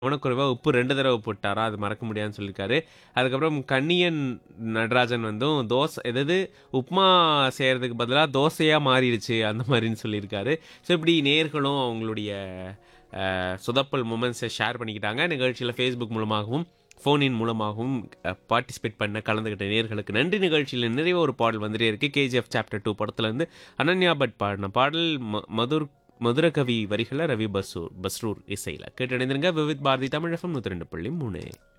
கவனக்குறைவா உப்பு 2 தடவ போட்டாராம். அது மறக்க முடியாதுன்னு சொல்லியிருக்காரு. அதுக்கப்புறம் கண்ணியன் நடராஜன் வந்தும் தோசை எதாவது உப்புமா செய்றதுக்கு பதிலா தோசையா மாறிடுச்சு அந்த மாரின்னு சொல்லியிருக்காரு. ஸோ இப்படி நேயர்களும் அவங்களுடைய அ சொதப்பல் மொமெண்ட்ஸை ஷேர் பண்ணிக்கிட்டாங்க. நிகழ்ச்சியில Facebook மூலமாகவும், ஃபோன் இன் மூலமாகவும் அ பார்ட்டிசிபேட் பண்ண கலந்துக்கிட்ட நேயர்களுக்கு நன்றி. நிகழ்ச்சியில நிறைவா ஒரு பாடல் வந்துட்டே இருக்கு. கேஜிஎஃப் சாப்டர் 2 படத்துலருந்து அனன்யா பட் பாடின பாடல் ம மதுர் மதுரகவி வரிகள்ல ரவி பஸ்ரூர் பஸ்ரூர் இசையில. கேட்டு இணைந்திருங்க. விவித் பாரதி தமிழ் எஃப்எம் 102.3